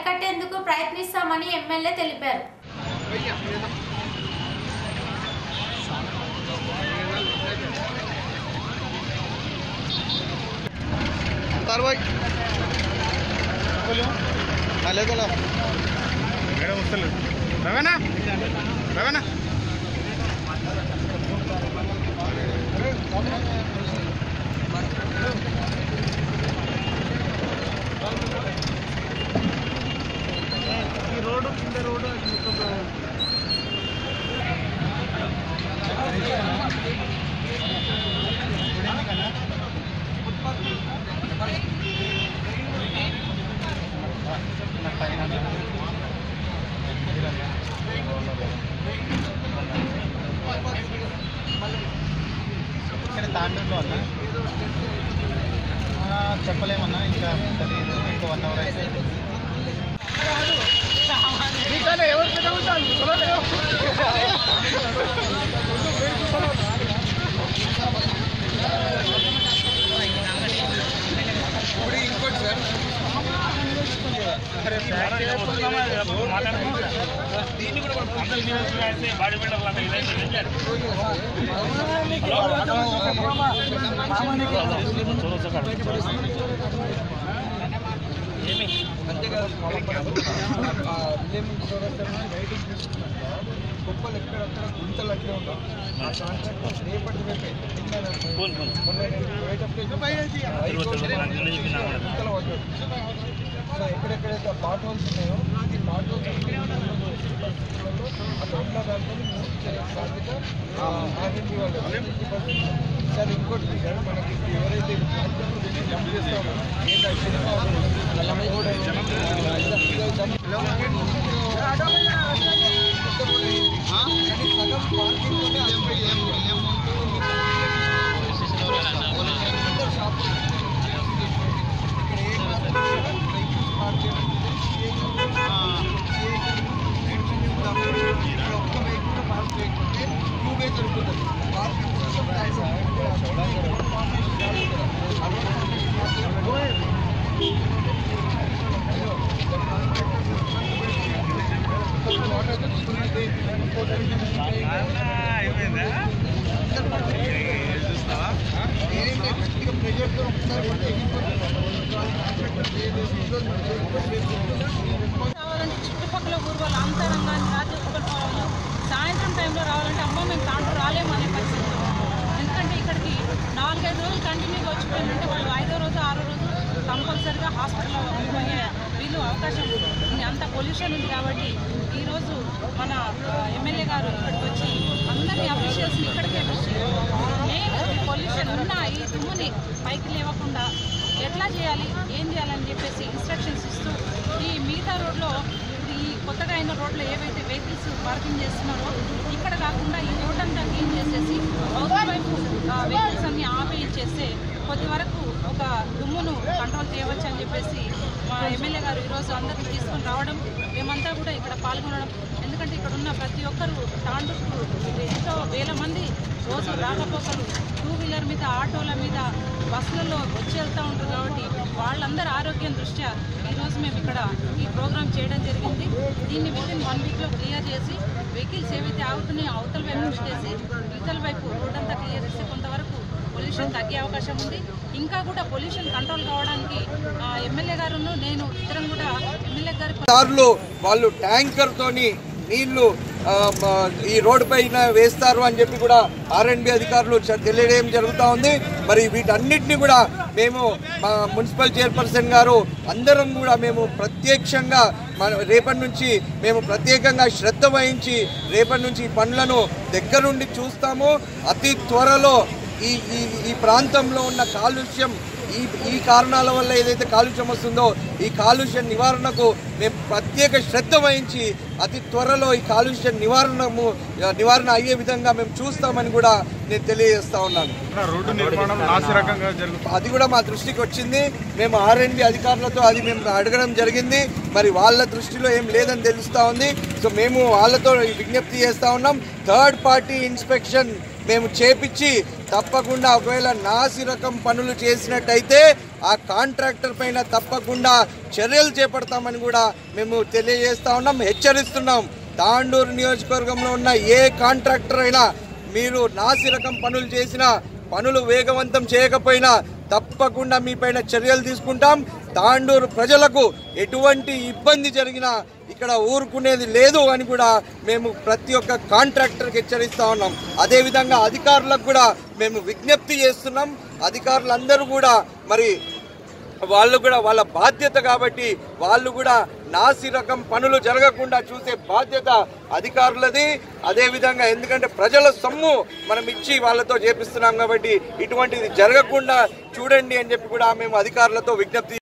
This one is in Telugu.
అరికట్టేందుకు ప్రయత్నిస్తామని ఎమ్మెల్యే తెలిపారు తారుబాయ్ లేకుండా మేడం వస్తలేదు రవేనా రవేనా ఈ రోడ్డు కింద రోడ్డు ఇక్కడ తాండూరులో అన్న ఆ, చెప్పలేమన్నా ఇంకా తెలియదు ఇంకా వన్ అవర్ అయితే కుప్పలు ఎక్కడక్కడ గుంతలు అట్లే ఉంటాం ఆ కాంట్రాక్ట్ రేపటి రేపే మొన్న నేను పోయేటప్పుడు ఐదు రోజులు గుంతలు పడ్డాడు సో ఎక్కడెక్కడైతే పాట్ హోల్స్ ఉన్నాయో ఈ పాట్ హోల్స్ అక్కడ ఉన్న దాంట్లో మూవ్ చేయ బాధ్యత ఆర్ఎండి వాళ్ళు సార్ ఇంకోటి సార్ మనకి ఎవరైతే జంప్ చేస్తామో ఏంటంటే సినిమా సగం పార్కింగ్ రావాలంటే చుట్టుపక్కల ఊరు వాళ్ళు అంతరంగాన్ని రాజగోపాల్ పొలంలో సాయంత్రం టైంలో రావాలంటే అమ్మ మేము తాండ్రు రాలేము అనే పరిస్థితి ఎందుకంటే ఇక్కడికి నాలుగైదు రోజులు కంటిన్యూగా వచ్చిపోయిందంటే వాళ్ళు ఐదో రోజు ఆరో రోజు కంపల్సరిగా హాస్పిటల్లో పోయే వీళ్ళు అవకాశం ఉంది అంత పొల్యూషన్ ఉంది కాబట్టి ఈరోజు మన ఎమ్మెల్యే గారు ఇక్కడికి వచ్చి అందరినీ అఫీషియల్స్ని ఇక్కడికే వచ్చి మెయిన్ పొల్యూషన్ ఉన్న ఈ దుమ్ముని పైకి లేవకుండా ఎట్లా చేయాలి ఏం చేయాలని చెప్పేసి ఇన్స్ట్రక్షన్స్ ఇస్తూ ఈ మిగతా రోడ్లో ఈ కొత్తగా అయిన రోడ్లో ఏవైతే వెహికల్స్ పార్కింగ్ చేస్తున్నారో ఇక్కడ కాకుండా ఈ రోడ్ అంతా క్లీన్ చేసేసి అవతల వైపు వెహికల్స్ అన్ని ఆపేయించేస్తే కొద్ది వరకు ఒక దుమ్మును కంట్రోల్ చేయవచ్చు అని చెప్పేసి మా ఎమ్మెల్యే గారు ఈరోజు అందరిని తీసుకొని రావడం మేమంతా కూడా ఇక్కడ పాల్గొనడం ఎందుకంటే ఇక్కడ ఉన్న ప్రతి ఒక్కరు తాండూకు ఎంతో వేల మంది రోజు రాకపోకలు టూ వీలర్ మీద ఆటోల మీద బస్సులలో వచ్చి వెళ్తూ ఉంటారు కాబట్టి వాళ్ళందరి ఆరోగ్యం దృష్ట్యా ఈరోజు మేము ఇక్కడ ఈ ప్రోగ్రామ్ చేయడం జరిగింది దీన్ని విత్ ఇన్ వన్ వీక్లో క్లియర్ చేసి వెహికల్స్ ఏవైతే ఆగుతున్నాయో అవతల వైపు నుంచి చేసి ఇవతల వైపు రోడ్ అంతా క్లియర్ చేస్తే కొంతవరకు పొల్యూషన్ తగ్గే అవకాశం ఉంది ఇంకా కూడా పొల్యూషన్ కంట్రోల్ కావడానికి ఆ, ఎమ్మెల్యే గారును నేను ఇద్దరం కూడా ఎమ్మెల్యే గారి సార్లు వాళ్ళు ట్యాంకర్ తోని నీళ్లు ఆ, మ, ఈ రోడ్డు పైన వేస్తారు అని చెప్పి కూడా ఆర్ఎండ్బి అధికారులు చ- తెలియడం జరుగుతూ ఉంది మరి వీటన్నిటిని కూడా మేము మా మున్సిపల్ చైర్పర్సన్ గారు అందరం కూడా మేము ప్రత్యక్షంగా మన రేపటి నుంచి మేము ప్రత్యేకంగా శ్రద్ధ వహించి రేపటి నుంచి ఈ పనులను దగ్గరుండి చూస్తాము అతి త్వరలో ఈ ఈ ఈ ప్రాంతంలో ఉన్న కాలుష్యం ఈ ఈ కారణాల వల్ల ఏదైతే కాలుష్యం వస్తుందో ఈ కాలుష్య నివారణకు మేము ప్రత్యేక శ్రద్ధ వహించి అతి త్వరలో ఈ కాలుష్య నివారణము నివారణ అయ్యే విధంగా మేము చూస్తామని కూడా నేను తెలియజేస్తా ఉన్నాను రోడ్డు నిర్మాణం నాసి రకంగా జరుగుతుంది అది కూడా మా దృష్టికి వచ్చింది మేము ఆర్ఎండ్బి అధికారులతో అది మేము అడగడం జరిగింది మరి వాళ్ళ దృష్టిలో ఏం లేదని తెలుస్తూ ఉంది సో మేము వాళ్ళతో విజ్ఞప్తి చేస్తూ ఉన్నాం థర్డ్ పార్టీ ఇన్స్పెక్షన్ మేము చేపించి తప్పకుండా ఒకవేళ నాసి రకం పనులు చేసినట్టయితే ఆ కాంట్రాక్టర్ పైన తప్పకుండా చర్యలు చేపడతామని కూడా మేము తెలియజేస్తా ఉన్నాం హెచ్చరిస్తున్నాం తాండూరు నియోజకవర్గంలో ఉన్న ఏ కాంట్రాక్టర్ అయినా మీరు నాసి రకం పనులు చేసినా పనులు వేగవంతం చేయకపోయినా తప్పకుండా మీ పైన చర్యలు తీసుకుంటాం తాండూరు ప్రజలకు ఎటువంటి ఇబ్బంది జరిగినా ఇక్కడ ఊరుకునేది లేదు అని కూడా మేము ప్రతి ఒక్క కాంట్రాక్టర్కి హెచ్చరిస్తా ఉన్నాం అదేవిధంగా అధికారులకు కూడా మేము విజ్ఞప్తి చేస్తున్నాం అధికారులందరూ కూడా మరి వాళ్ళు కూడా వాళ్ళ బాధ్యత కాబట్టి వాళ్ళు కూడా నాసి రకం పనులు జరగకుండా చూసే బాధ్యత అధికారులది అదేవిధంగా ఎందుకంటే ప్రజల సొమ్ము మనం ఇచ్చి వాళ్ళతో చేపిస్తున్నాం కాబట్టి ఇటువంటిది జరగకుండా చూడండి అని చెప్పి కూడా మేము అధికారులతో విజ్ఞప్తి